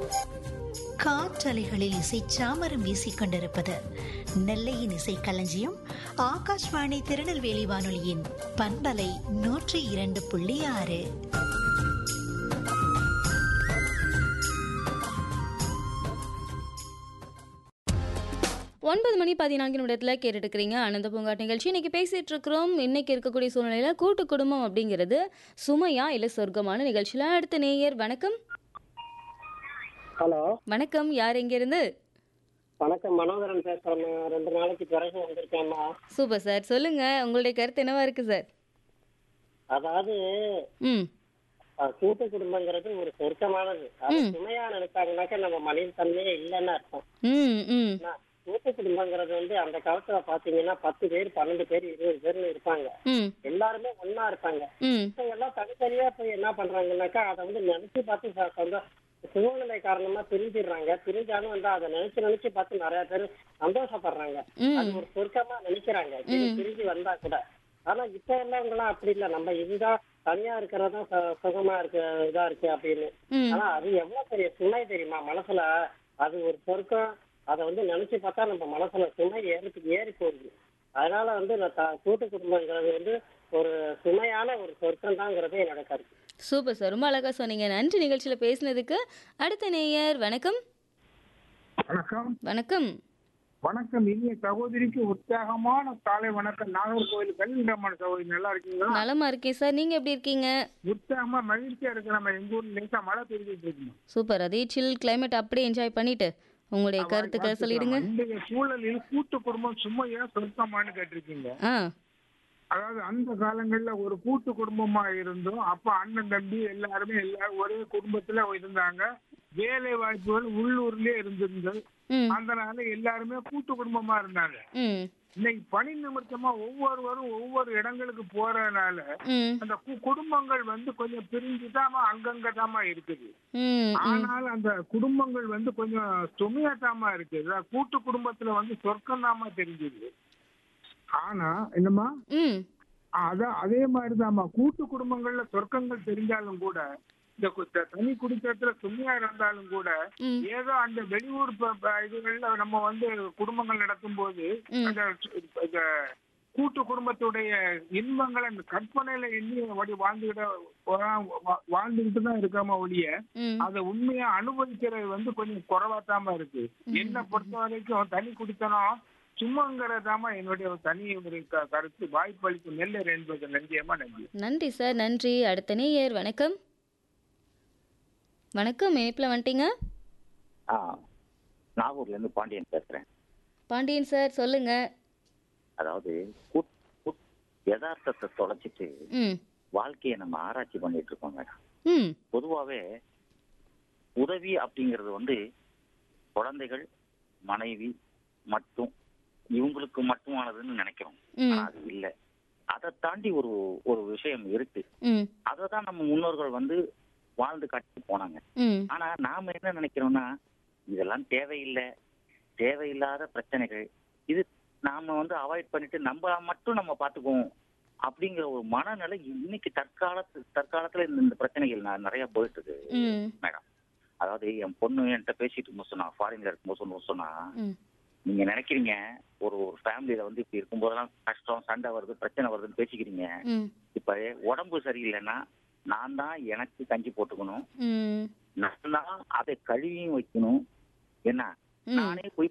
காற்றலைகளில் இசை சாமரம் வீசிக் கொண்டிருப்பது நெல்லையின் இசை களஞ்சியம் ஆகாஷ்வாணி திருநெல்வேலி வானொலியின் பண்பலை நூற்றி இரண்டு புள்ளி ஆறு ஒன்பது மணி பதினான்கு நிமிடத்தில் கேட்டுட்டு இருக்கிறீங்க ஆனந்த பூங்காட் நிகழ்ச்சி இன்னைக்கு பேசிட்டு இருக்கிறோம் இன்னைக்கு இருக்கக்கூடிய சூழ்நிலையில கூட்டு குடும்பம் அப்படிங்கிறது சுமையா இல்ல சொர்க்கமான நிகழ்ச்சியில அடுத்த நேயர் வணக்கம் ஹலோ வணக்கம் யார் எங்க இருந்து வணக்கம் மனோதரன் பேசுறேன் ரெண்டு நாளைக்கு பிறகு வந்திருக்கேம்மா சூப்பர் சார் சொல்லுங்க உங்களுடைய கருத்து என்னவா இருக்கு சார் அதாவது ம் அஹ், கூட்டு குடும்பங்கிறது ஒரு சொர்க்கமானது அது சுமையா நினைச்சாங்கன்னாக்கா நம்ம மனித தன்மையே இல்லைன்னு அர்த்தம் ம் ம் ஏன்னா, கூட்டு குடும்பங்கிறது வந்து அந்த காலத்துல பாத்தீங்கன்னா பத்து பேர் பன்னெண்டு பேர் இருபது பேர்னு இருப்பாங்க ம் எல்லாருமே ஒண்ணா இருப்பாங்க ம் இவங்க எல்லாம் தனித்தனியா போய் என்ன பண்றாங்கன்னாக்கா அதை வந்து நினைச்சு பார்த்து ச- சொந்த சூழ்நிலை காரணமா பிரிஞ்சிடுறாங்க பிரிஞ்சாலும் வந்து அதை நினைச்சு நினைச்சு பார்த்து நிறைய பேர் சந்தோஷப்படுறாங்க அது ம் ஒரு சொர்க்கமா நினைக்கிறாங்க சரி, பிரிஞ்சு வந்தா கூட ஆனா இப்ப உள்ளவங்க எல்லாம் அப்படி இல்ல நம்ம இதுதான் தனியா இருக்கிறதா சுகமா இருக்கு இதா இருக்கு அப்படின்னு ம் ஆனா அது எவ்வளவு பெரிய சுமை தெரியுமா மனசுல அது ஒரு சொர்க்கம் அதை வந்து நினைச்சு பார்த்தா நம்ம மனசுல சுமை ஏறி ஏறி போகுது அதனால வந்து நான் த- கூட்டு குடும்பங்கிறது வந்து ஒரு சுமையான ஒரு சொர்க்கம் தாங்கிறது என்னோட கருத்து சூப்பர் சார் ரொம்ப அழகா சொன்னீங்க நன்றி நிகழ்ச்சியில பேசினதுக்கு அடுத்த நேயர் வணக்கம் வணக்கம் வணக்கம் வணக்கம் இனிய சகோதரிக்கு உற்சாகமான காலை வணக்கம் நாகர்கோவில் கல்விண்டமான சகோதரி நல்லா இருக்கீங்களா நலமா இருக்கேன் சார் நீங்க எப்படி இருக்கீங்க உற்சாகமா மகிழ்ச்சியா இருக்கு நம்ம எங்க ஊர்ல லேசா மழை பெய்துட்டு இருக்குமா சூப்பர் அதே சில் கிளைமேட் அப்படியே என்ஜாய் பண்ணிட்டு உங்களுடைய கருத்துக்களை சொல்லிடுங்க இன்றைய சூழலில் கூட்டு குடும்பம் சும்மையா சொர்க்கமான்னு கேட்டிருக்கீங்க ஆ அதாவது அந்த காலங்கள்ல ஒரு கூட்டு குடும்பமா இருந்தோம் அப்ப அண்ணன் தம்பி எல்லாருமே எல்லாரும் ஒரே குடும்பத்துல இருந்தாங்க வேலை வாய்ப்புகள் உள்ளூர்லயே இருந்திருந்தது ம் அதனால எல்லாருமே கூட்டு குடும்பமா இருந்தாங்க ம் இன்னைக்கு பணி நிமித்தமா ஒவ்வொருவரும் ஒவ்வொரு இடங்களுக்கு போறதுனால ம் அந்த கு- குடும்பங்கள் வந்து கொஞ்சம் பிரிஞ்சுதாமா அங்கங்கதாமா இருக்குது ம் ம் ஆனால் அந்த குடும்பங்கள் வந்து கொஞ்சம் சுமையாட்டாமா இருக்குது அதாவது கூட்டு குடும்பத்துல வந்து சொர்க்கம் தாமா தெரிஞ்சுது ஆனா என்னம்மா ம் அதான் அதே மாதிரிதாம்மா கூட்டு குடும்பங்கள்ல சொர்க்கங்கள் தெரிஞ்சாலும் கூட இந்த கு- த- தனி குடித்தத்துல சுமையா இருந்தாலும் கூட ம் ஏதோ அந்த வெளியூர் ப- ப- இதுகள்ல நம்ம வந்து குடும்பங்கள் நடத்தும் போது ம். அந்த சு- இந்த கூட்டு குடும்பத்துடைய இன்பங்களை அந்த கற்பனையில எண்ணி வழி வாழ்ந்துகிட்ட வா- வா- வாழ்ந்துகிட்டு தான் இருக்காம ஒழிய ம் அதை உண்மையா அனுபவிக்கிறது வந்து கொஞ்சம் குறைவாத்தாம இருக்கு என்னை பொறுத்த வரைக்கும் தனி குடித்தனம் சும்மாங்கிறதாம என்னுடைய ஒரு தனி ஒரு க- கருத்து வாய்ப்பளிக்கும் நெல்லர் என்பது நன்றியமா நன்றி நன்றி சார் நன்றி அடுத்த நேயர் வணக்கம் வணக்கம் இணைப்பில் வந்துட்டீங்க ஆ நாகூர்ல இருந்து பாண்டியன் பேசுறேன் பாண்டியன் சார் சொல்லுங்க அதாவது குட்- குட்- யதார்த்தத்தை தொலைச்சிட்டு ம் வாழ்க்கையை நம்ம ஆராய்ச்சி பண்ணிட்டு இருக்கோம் மேடம் ம் பொதுவாவே உதவி அப்படிங்கிறது வந்து குழந்தைகள் மனைவி மட்டும் இவங்களுக்கு மட்டுமானதுன்னு நினைக்கிறோம் ம் ஆனா அது இல்ல அதை தாண்டி ஒரு ஒரு விஷயம் இருக்கு ம் அதை தான் நம்ம முன்னோர்கள் வந்து வாழ்ந்து காட்டி போனாங்க ம் ஆனா நாம என்ன நினைக்கிறோம்னா இதெல்லாம் தேவையில்லை தேவையில்லாத பிரச்சனைகள் இது நாம வந்து அவாய்ட் பண்ணிட்டு நம்ம மட்டும் நம்ம பாத்துக்குவோம் அப்படிங்கிற ஒரு மனநிலை இன்னைக்கு தற்காலத்து தற்காலத்துல இந்த இந்த பிரச்சனைகள் ந- நிறைய போயிட்டு இருக்கு ம் மேடம் அதாவது என் பொண்ணு என்கிட்ட பேசிட்டு இருக்கும்போது சொன்னா ஃபாரின்ல இருக்கும்போது சொன்ன சொன்னா ம் நீங்க நினைக்கிறீங்க ஒரு ஒரு ஃபேமிலியில வந்து இப்படி இருக்கும்போதெல்லாம் கஷ்டம் சண்டை வருது பிரச்சனை வருதுன்னு பேசிக்கிறீங்க ம் இப்ப உடம்பு சரியில்லைன்னா நான் தான் எனக்கு கஞ்சி போட்டுக்கணும் ம் நான் தான் அதை கழுவியும் வைக்கணும் என்ன ம் நானே போய்